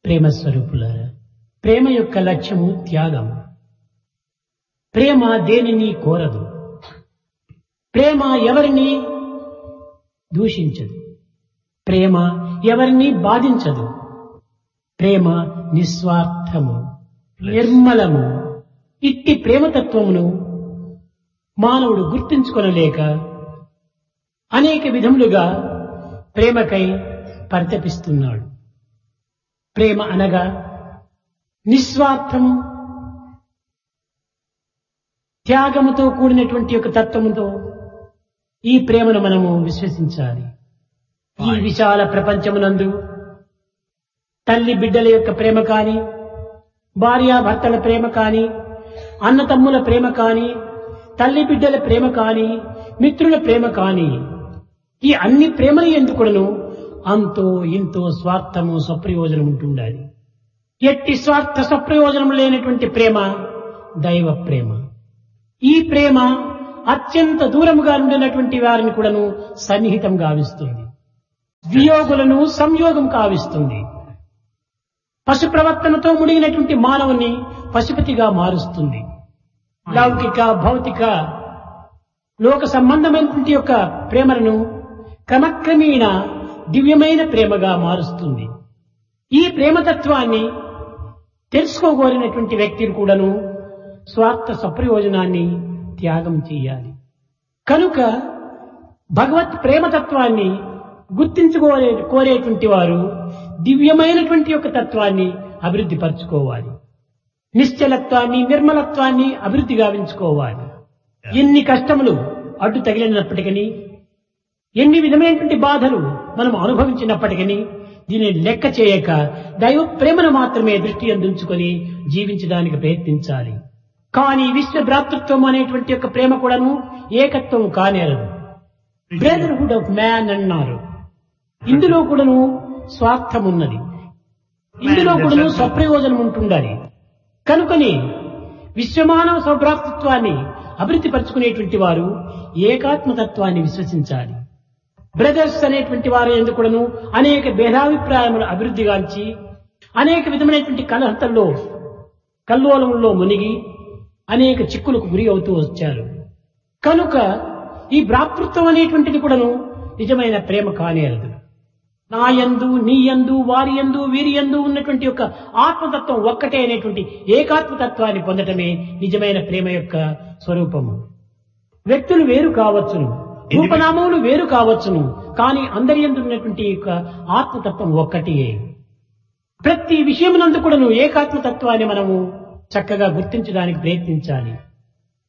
ప్రేమ స్వరూపులారా ప్రేమ యొక్క లక్ష్యము త్యాగం ప్రేమ దేనిని కోరదు ప్రేమ ఎవరిని దూషించదు ప్రేమ ఎవరిని బాధించదు ప్రేమ నిస్వార్థము నిర్మలము ఇట్టి ప్రేమతత్వమును మానవుడు గుర్తించుకొనలేక అనేక విధములుగా ప్రేమకై పరితపిస్తున్నాడు ప్రేమ అనగా నిస్వార్థం త్యాగముతో కూడినటువంటి యొక్క తత్వముతో ఈ ప్రేమను మనము విశ్వసించాలి ఈ విశాల ప్రపంచమునందు తల్లి బిడ్డల యొక్క ప్రేమ కాని భార్యాభర్తల ప్రేమ కాని అన్నతమ్ముల ప్రేమ కాని తల్లి బిడ్డల ప్రేమ కాని మిత్రుల ప్రేమ కాని ఈ అన్ని ప్రేమలు ఎందుకును అంతో ఇంతో స్వార్థము స్వప్రయోజనం ఉంటుండాలి ఎట్టి స్వార్థ స్వప్రయోజనం లేనటువంటి ప్రేమ దైవ ప్రేమ ఈ ప్రేమ అత్యంత దూరముగా ఉండినటువంటి వారిని కూడాను సన్నిహితం గావిస్తుంది వియోగులను సంయోగం కావిస్తుంది పశు ప్రవర్తనతో ముడిగినటువంటి మానవుని పశుపతిగా మారుస్తుంది లౌకిక భౌతిక లోక సంబంధమైనటువంటి యొక్క ప్రేమలను క్రమక్రమేణ దివ్యమైన ప్రేమగా మారుస్తుంది ఈ ప్రేమతత్వాన్ని తెలుసుకోగోరినటువంటి వ్యక్తిని కూడాను స్వార్థ సప్రయోజనాన్ని త్యాగం చేయాలి కనుక భగవత్ ప్రేమతత్వాన్ని గుర్తించుకోలే కోరేటువంటి వారు దివ్యమైనటువంటి యొక్క తత్వాన్ని అభివృద్ధి పరచుకోవాలి నిశ్చలత్వాన్ని నిర్మలత్వాన్ని అభివృద్ధి గావించుకోవాలి ఎన్ని కష్టములు అడ్డు తగిలినప్పటికీ ఎన్ని విధమైనటువంటి బాధలు మనం అనుభవించినప్పటికీ దీనిని లెక్క చేయక దైవ ప్రేమను మాత్రమే దృష్టి అందించుకొని జీవించడానికి ప్రయత్నించాలి కానీ విశ్వ భ్రాతృత్వం అనేటువంటి యొక్క ప్రేమ కూడాను ఏకత్వం కానేరదు బ్రదర్హుడ్ ఆఫ్ మ్యాన్ అన్నారు ఇందులో కూడాను స్వార్థం ఉన్నది ఇందులో కూడాను స్వప్రయోజనం ఉంటుండాలి కనుకని విశ్వమానవ సౌభ్రాతృత్వాన్ని అభివృద్ధి పరుచుకునేటువంటి వారు ఏకాత్మతత్వాన్ని విశ్వసించాలి బ్రదర్స్ అనేటువంటి వారు ఎందుకును అనేక భేదాభిప్రాయములు అభివృద్ధిగాంచి అనేక విధమైనటువంటి కలహతల్లో కల్లోలంలో మునిగి అనేక చిక్కులకు గురి అవుతూ వచ్చారు కనుక ఈ భ్రాతృత్వం అనేటువంటిది కూడాను నిజమైన ప్రేమ కానేరదు నా యందు నీ యందు వారి యందు వీరి యందు ఉన్నటువంటి యొక్క ఆత్మతత్వం ఒక్కటే అనేటువంటి ఏకాత్మతత్వాన్ని పొందటమే నిజమైన ప్రేమ యొక్క స్వరూపము వ్యక్తులు వేరు కావచ్చును రూపనామములు వేరు కావచ్చును కానీ అందరి యందు ఉన్నటువంటి యొక్క ఆత్మతత్వం ఒక్కటియే ప్రతి విషయమునందు కూడాను ఏకాత్మతత్వాన్ని మనము చక్కగా గుర్తించడానికి ప్రయత్నించాలి